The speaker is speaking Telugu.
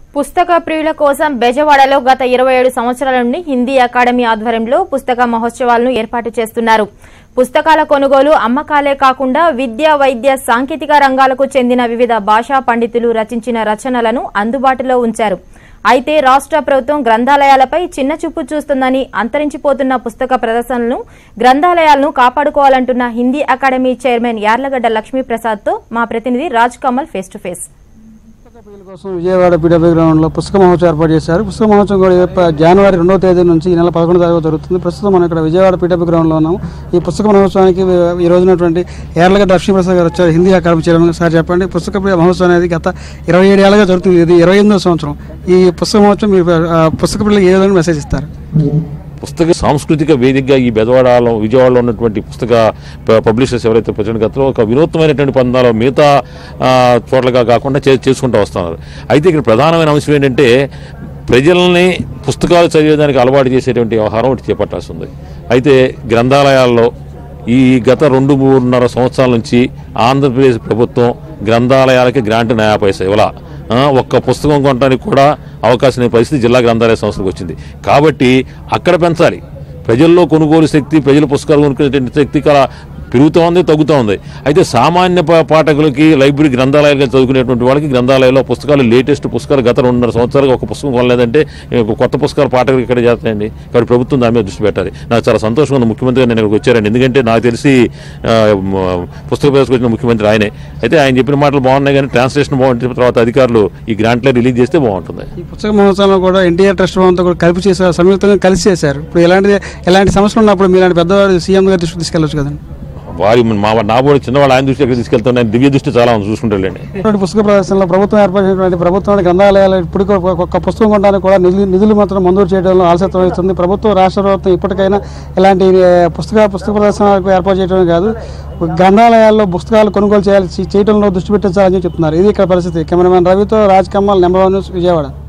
పుస్తక ప్రియుల కోసం బెజవాడలో గత ఇరవై ఏడు సంవత్సరాల నుండి హిందీ అకాడమీ ఆధ్వర్యంలో పుస్తక మహోత్సవాలను ఏర్పాటు చేస్తున్నారు పుస్తకాల కొనుగోలు అమ్మకాలే కాకుండా విద్య వైద్య సాంకేతిక రంగాలకు చెందిన వివిధ భాషా పండితులు రచించిన రచనలను అందుబాటులో ఉంచారు అయితే రాష్ట్ర ప్రభుత్వం గ్రంథాలయాలపై చిన్న చూపు చూస్తుందని అంతరించిపోతున్న పుస్తక ప్రదర్శనలను గ్రంథాలయాలను కాపాడుకోవాలంటున్న హిందీ అకాడమీ చైర్మన్ యార్లగడ్డ లక్ష్మీప్రసాద్తో మా ప్రతినిధి Raj Kamal face to face పుస్తక ప్రియుల కోసం విజయవాడ పీడబ్ల్యూ గ్రౌండ్లో పుస్తక మహోత్సవం ఏర్పాటు చేశారు పుస్తక మహోత్సవం కూడా ఏర్ప- జనవరి రెండవ తేదీ నుంచి ఈ నెల పదకొండు తారీఖు జరుగుతుంది ప్రస్తుతం మనం ఇక్కడ విజయవాడ పీడబ్ల్యూ గ్రౌండ్లో ఉన్నాము ఈ పుస్తక మహోత్సవానికి ఈ రోజునటువంటి ఏర్లగడ్డ లక్ష్మీప్రసాద్ గారు వచ్చారు హిందీ అకాడమీ చైర్మన్ సార్ చెప్పండి పుస్తక ప్రియ మహోత్సవం అనేది గత ఇరవై ఏడు ఏళ్ళగా జరుగుతుంది ఇది ఇరవై ఎనిమిదో సంవత్సరం ఈ పుస్తక మహోత్సవం మీరు ఆ, పుస్తక ప్రియులకు ఏ విధంగా మెసేజ్ ఇస్తారు పుస్తక సాంస్కృతిక వేదికగా ఈ బెదవాడలో విజయవాడలో ఉన్నటువంటి పుస్తక ప- పబ్లిషర్స్ ఎవరైతే ప్రజెంట్ గతంలో ఒక వినూత్నమైనటువంటి పందాలు మిగతా ఆ, చోట్లగా కాకుండా చే- చేసుకుంటూ వస్తున్నారు అయితే ఇక్కడ ప్రధానమైన అంశం ఏంటంటే ప్రజల్ని పుస్తకాలు చదివేదానికి అలవాటు చేసేటువంటి వ్యవహారం ఒకటి చేపట్టాల్సి ఉంది అయితే గ్రంథాలయాల్లో ఈ గత రెండు మూడున్నర సంవత్సరాల నుంచి ఆంధ్రప్రదేశ్ ప్రభుత్వం గ్రంథాలయాలకి గ్రాంట్ న్యాయ పైసా ఇవ్వాల ఆ, ఒక్క పుస్తకం కొనడానికి కూడా అవకాశం లేని పరిస్థితి జిల్లా గ్రంథాలయ సంస్థకు వచ్చింది కాబట్టి అక్కడ పెంచాలి ప్రజల్లో కొనుగోలు శక్తి ప్రజల పుస్తకాలు కొనుక్కునే శక్తి కల పెరుగుతూ ఉంది తగ్గుతూ ఉంది అయితే సామాన్య పా- పాఠకులకి లైబ్రరీ గ్రంథాలయాలుగా చదువుకునేటువంటి వాళ్ళకి గ్రంథాలయంలో పుస్తకాలు లేటెస్ట్ పుస్తకాలు గత రెండున్నర సంవత్సరాలుగా ఒక పుస్తకం కొనలేదంటే ఇంకొక కొత్త పుస్తకాలు పాఠకులు ఇక్కడ చేస్తాయండి కాబట్టి ప్రభుత్వం దాని మీద దృష్టి పెట్టాలి నాకు చాలా సంతోషంగా ఉంది ముఖ్యమంత్రి గారు నేను ఇక్కడికి వచ్చారండి ఎందుకంటే నాకు తెలిసి ఆ, మ- పుస్తక ప్రదర్శనకు వచ్చిన ముఖ్యమంత్రి ఆయనే అయితే ఆయన చెప్పిన మాటలు బాగున్నాయి కానీ ట్రాన్స్లేషన్ బాగుంటుంది తర్వాత అధికారులు ఈ గ్రాంట్లే రిలీజ్ చేస్తే బాగుంటుంది ఈ పుస్తక మహోత్సవంలో కూడా ఎన్టీఆర్ ట్రస్ట్ భవన్తో కూడా కలిపి చేశారు సంయుక్తంగా కలిసి చేశారు ఇప్పుడు ఎలాంటి ఎలాంటి సమస్యలు ఉన్నప్పుడు మీలాంటి పెద్దవారు సీఎం గారి దృష్టికి తీసుకెళ్ళొచ్చు కదండి వారి మా నా బోడి చిన్నవాడు ఆయన దృష్టి ఎక్కడ తీసుకెళ్తాను ఆయన దివ్య దృష్టి చాలా ఉంది చూసుకుంటారులేండి ఇటువంటి పుస్తక ప్రదర్శనలో ప్రభుత్వం ఏర్పాటు చేసినటువంటి ప్రభుత్వం గ్రంథాలయాలు ఇప్పుడు ఒక పుస్తకం కొనడానికి కూడా నిధులు నిధులు మాత్రం మంజూరు చేయడంలో ఆలస్యత్వం వహిస్తుంది ప్రభుత్వం రాష్ట్ర ప్రభుత్వం ఇప్పటికైనా ఇలాంటి ఏ, పుస్తక పుస్తక ప్రదర్శనలకు ఏర్పాటు చేయడమే కాదు గ్రంథాలయాల్లో పుస్తకాలు కొనుగోలు చేయాలి చేయడంలో దృష్టి పెట్టించాలని చెప్తున్నారు ఇది ఇక్కడ పరిస్థితి కెమెరామెన్ రవితో Raj Kamal number one news Vijayawada